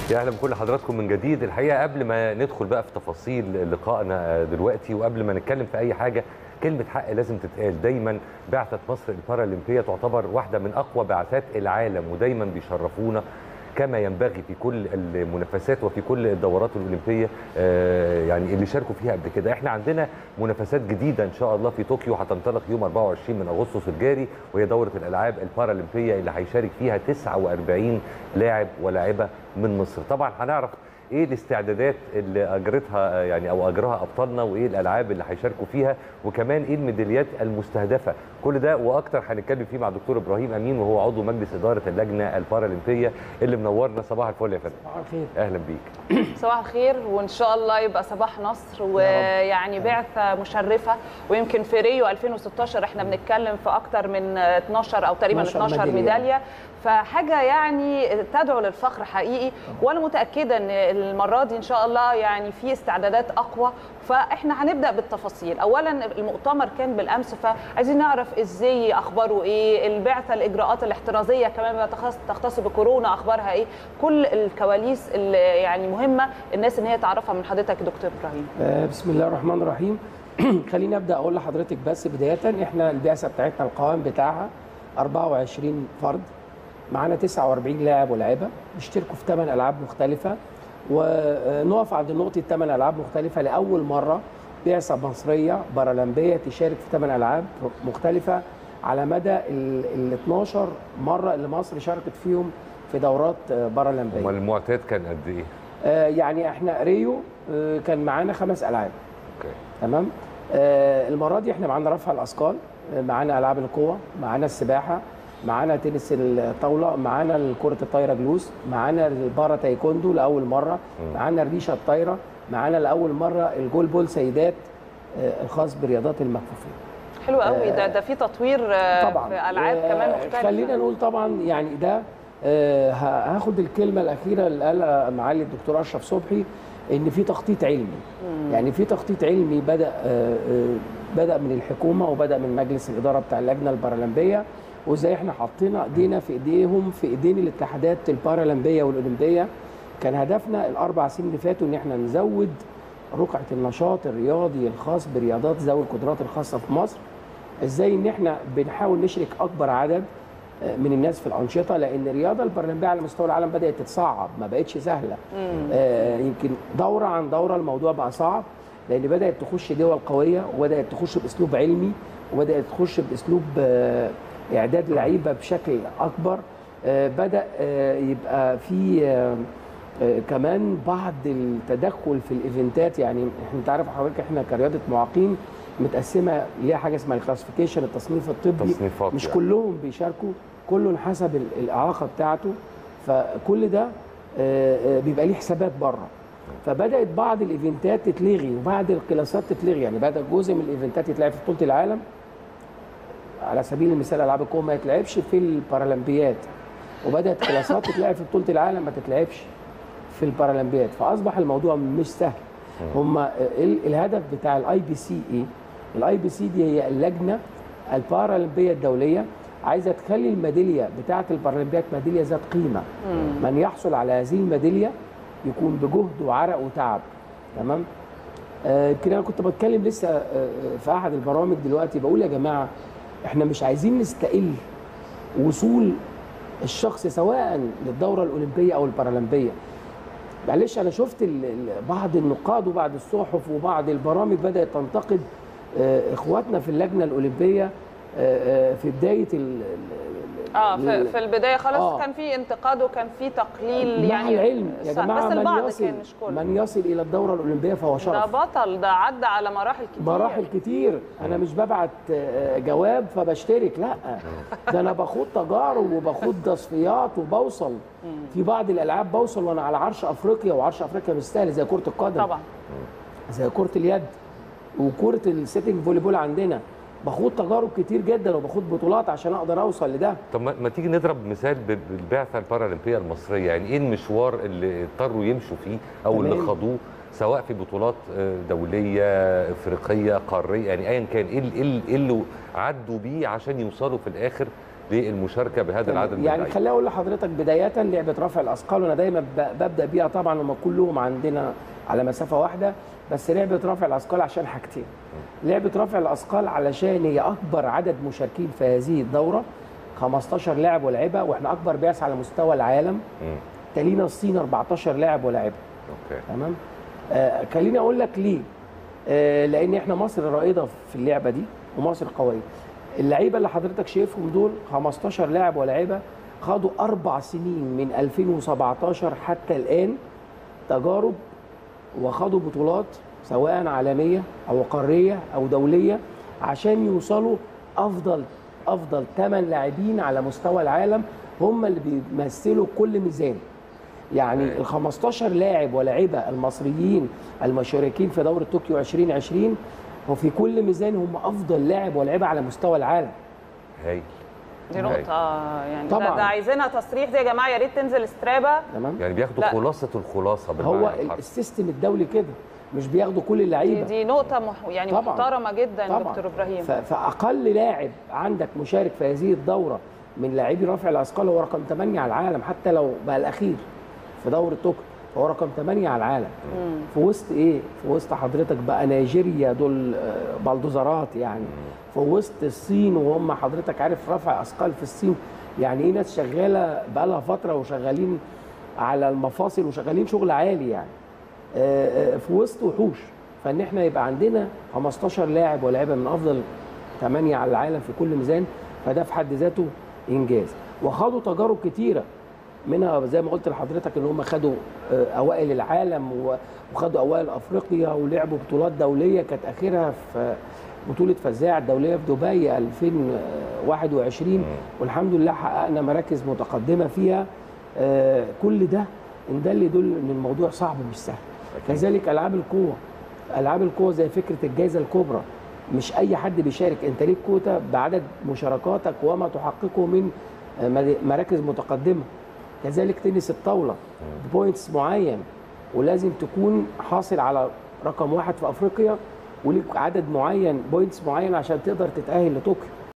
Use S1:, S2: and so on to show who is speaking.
S1: يا اهلا بكل حضراتكم من جديد الحقيقه قبل ما ندخل بقى في تفاصيل لقائنا دلوقتي وقبل ما نتكلم في اي حاجه كلمه حق لازم تتقال دايما بعثه مصر البارالمبيه تعتبر واحده من اقوى بعثات العالم ودايما بيشرفونا كما ينبغي في كل المنافسات وفي كل الدورات الاولمبيه آه، يعني اللي شاركوا فيها قبل كده احنا عندنا منافسات جديده ان شاء الله في طوكيو هتنطلق يوم 24 من اغسطس الجاري وهي دوره الالعاب البارالمبيه اللي هيشارك فيها 49 لاعب ولاعبه من مصر طبعا هنعرف ايه الاستعدادات اللي اجرتها يعني او اجراها ابطالنا وايه الالعاب اللي هيشاركوا فيها وكمان ايه الميداليات المستهدفه كل ده واكتر هنتكلم فيه مع دكتور ابراهيم امين وهو عضو مجلس اداره اللجنه البارالمبيه اللي منورنا صباح الفل يا فندم
S2: صباح الخير
S1: اهلا بيك
S3: صباح الخير وان شاء الله يبقى صباح نصر ويعني بعثه مشرفه ويمكن في ريو 2016 احنا بنتكلم في اكتر من 12 او تقريبا
S2: 12
S3: 12
S2: ميدالية.
S3: ميداليه فحاجه يعني تدعو للفخر حقيقي وانا متاكده ان المره دي ان شاء الله يعني في استعدادات اقوى فاحنا هنبدا بالتفاصيل اولا المؤتمر كان بالامس فعايزين نعرف ازاي اخباره ايه البعثه الاجراءات الاحترازيه كمان بتخص- تختص بكورونا اخبارها ايه كل الكواليس اللي يعني مهمه الناس ان هي تعرفها من حضرتك يا دكتور ابراهيم
S2: آه، بسم الله الرحمن الرحيم خليني ابدا اقول لحضرتك بس بدايه احنا البعثه بتاعتنا القوام بتاعها 24 فرد معانا 49 لاعب ولاعبه بيشتركوا في 8 العاب مختلفه ونقف عند نقطه 8 العاب مختلفه لاول مره بعثه مصريه بارالمبيه تشارك في 8 العاب مختلفه على مدى ال 12 مره اللي مصر شاركت فيهم في دورات آه، بارالمبيه
S1: امال المعتاد كان قد ايه
S2: آه، يعني احنا ريو آه، كان معانا خمس العاب
S1: اوكي
S2: تمام آه، المره دي احنا معانا رفع الاثقال آه، معانا العاب القوه معانا السباحه معانا تنس الطاوله معانا كره الطايره جلوس معانا البارا تايكوندو لاول مره معانا الريشه الطايره معانا لاول مره الجول بول سيدات آه، الخاص برياضات المكفوفين
S3: حلو قوي ده ده في تطوير آه،
S2: طبعا
S3: في العاب
S2: آه،
S3: كمان مختلفه
S2: خلينا نقول طبعا يعني ده آه، ه- هاخد الكلمه الاخيره اللي قالها معالي الدكتور اشرف صبحي ان في تخطيط علمي يعني في تخطيط علمي بدا آه، آه، بدا من الحكومه وبدا من مجلس الاداره بتاع اللجنه البارالمبيه وازاي احنا حطينا ايدينا في ايديهم في ايدين الاتحادات البارالمبيه والاولمبيه كان هدفنا الاربع سنين اللي فاتوا ان احنا نزود رقعه النشاط الرياضي الخاص برياضات ذوي القدرات الخاصه في مصر ازاي ان احنا بنحاول نشرك اكبر عدد آه، من الناس في الانشطه لان الرياضه البارالمبيه على مستوى العالم بدات تتصعب ما بقتش سهله آه، يمكن دوره عن دوره الموضوع بقى صعب لان بدات تخش دول قويه وبدات تخش باسلوب علمي وبدات تخش باسلوب آه، اعداد لعيبه بشكل اكبر آه، بدا آه، يبقى في آه، آه، كمان بعض التدخل في الايفنتات يعني احنا انت عارف حضرتك احنا كرياضه معاقين متقسمه ليها حاجه اسمها الكلاسيفيكيشن التصنيف الطبي
S1: تصنيفات
S2: مش
S1: يعني.
S2: كلهم بيشاركوا كل حسب ال- الاعاقه بتاعته فكل ده آه، آه، بيبقى ليه حسابات بره فبدات بعض الايفنتات تتلغي وبعض الكلاسات تتلغي يعني بدا جزء من الايفنتات يتلعب في بطوله العالم على سبيل المثال العاب القوه ما يتلعبش في البارالمبيات وبدات كلاسات تتلعب في بطوله العالم ما تتلعبش في البارالمبيات فاصبح الموضوع مش سهل هم الهدف بتاع الاي بي سي ايه الاي بي سي دي هي اللجنه البارالمبيه الدوليه عايزه تخلي الميداليه بتاعه البارالمبيات ميداليه ذات قيمه من يحصل على هذه الميداليه يكون بجهد وعرق وتعب تمام آه، يمكن انا كنت بتكلم لسه آه، آه، في احد البرامج دلوقتي بقول يا جماعه احنا مش عايزين نستقل وصول الشخص سواء للدوره الاولمبيه او البارالمبيه معلش انا شفت ال- ال- بعض النقاد وبعض الصحف وبعض البرامج بدات تنتقد آه، اخواتنا في اللجنه الاولمبيه آه، آه، في بدايه ال- ال-
S3: اه
S2: ال-
S3: في, في البدايه خلاص
S2: آه.
S3: كان في انتقاد وكان في تقليل
S2: مع
S3: يعني
S2: العلم يا
S3: صح،
S2: جماعه
S3: بس البعض
S2: من يصل
S3: كان مش كله
S2: من يصل الى الدوره الاولمبيه فهو
S3: ده
S2: شرف
S3: بطل ده عدى على مراحل كتير
S2: مراحل كتير انا مش ببعت آه، جواب فبشترك لا ده انا باخد تجارب وباخد تصفيات وبوصل في بعض الالعاب بوصل وانا على عرش افريقيا وعرش افريقيا مش سهل زي كره القدم
S3: طبعا
S2: زي كره اليد وكره السيتنج فولي بول عندنا باخد تجارب كتير جدا وباخد بطولات عشان اقدر اوصل لده
S1: طب ما ما تيجي نضرب مثال ب- بالبعثه البارالمبيه المصريه يعني ايه المشوار اللي اضطروا يمشوا فيه او اللي
S2: تمام.
S1: خاضوه سواء في بطولات آه، دوليه افريقيه قاريه يعني ايا كان ايه ال- إيه ال- إيه اللي عدوا بيه عشان يوصلوا في الاخر للمشاركه بهذا العدد من
S2: يعني
S1: اللعيبة.
S2: خليني اقول لحضرتك بدايه لعبه رفع الاثقال وانا دايما ب- ببدا بيها طبعا هم كلهم عندنا على مسافه واحده بس لعبه رفع الاثقال عشان حاجتين لعبه رفع الاثقال علشان هي اكبر عدد مشاركين في هذه الدوره 15 لاعب ولاعبه واحنا اكبر بعثه على مستوى العالم
S1: مم.
S2: تلينا الصين 14 لاعب ولاعبه
S1: اوكي
S2: تمام آه خليني اقول لك ليه آه لان احنا مصر رائده في اللعبه دي ومصر قويه اللعيبه اللي حضرتك شايفهم دول 15 لاعب ولاعيبه خدوا اربع سنين من 2017 حتى الان تجارب وخدوا بطولات سواء عالميه او قاريه او دوليه عشان يوصلوا افضل افضل 8 لاعبين على مستوى العالم هم اللي بيمثلوا كل ميزان يعني ال 15 لاعب ولاعيبه المصريين المشاركين في دوره طوكيو 2020 وفي كل ميزان هم افضل لاعب ولاعيبه على مستوى العالم
S1: هايل
S3: دي نقطه يعني
S2: طبعاً.
S3: ده, ده عايزينها تصريح دي يا جماعه يا ريت تنزل استرابه
S2: تمام
S1: يعني بياخدوا
S3: لا.
S1: خلاصه الخلاصه بالمعنى
S2: هو
S1: الحرفي.
S2: السيستم الدولي كده مش بياخدوا كل
S3: دي,
S2: اللعيبه
S3: دي نقطه مح يعني
S2: طبعاً.
S3: محترمه جدا
S2: طبعا
S3: دكتور ابراهيم
S2: ف- فاقل لاعب عندك مشارك في هذه الدوره من لاعبي رفع الاثقال هو رقم 8 على العالم حتى لو بقى الاخير في دوره طوكيو هو رقم 8 على العالم في وسط ايه في وسط حضرتك بقى نيجيريا دول آه، بلدوزرات يعني في وسط الصين وهم حضرتك عارف رفع اثقال في الصين يعني ايه ناس شغاله بقى لها فتره وشغالين على المفاصل وشغالين شغل عالي يعني آه، آه، في وسط وحوش فان احنا يبقى عندنا 15 لاعب ولاعيبه من افضل 8 على العالم في كل ميزان فده في حد ذاته انجاز وخدوا تجارب كتيره منها زي ما قلت لحضرتك ان هم خدوا آه، اوائل العالم و- وخدوا اوائل افريقيا ولعبوا بطولات دوليه كانت اخرها في بطوله فزاع الدوليه في دبي 2021 والحمد لله حققنا مراكز متقدمه فيها آه، كل ده ان ده اللي يدل ان الموضوع صعب مش سهل كذلك العاب القوه العاب القوه زي فكره الجائزه الكبرى مش اي حد بيشارك انت ليك كوتا بعدد مشاركاتك وما تحققه من آه، مر- مراكز متقدمه كذلك تنس الطاوله بوينتس معين ولازم تكون حاصل على رقم واحد في افريقيا وليك عدد معين بوينتس معين عشان تقدر تتاهل لطوكيو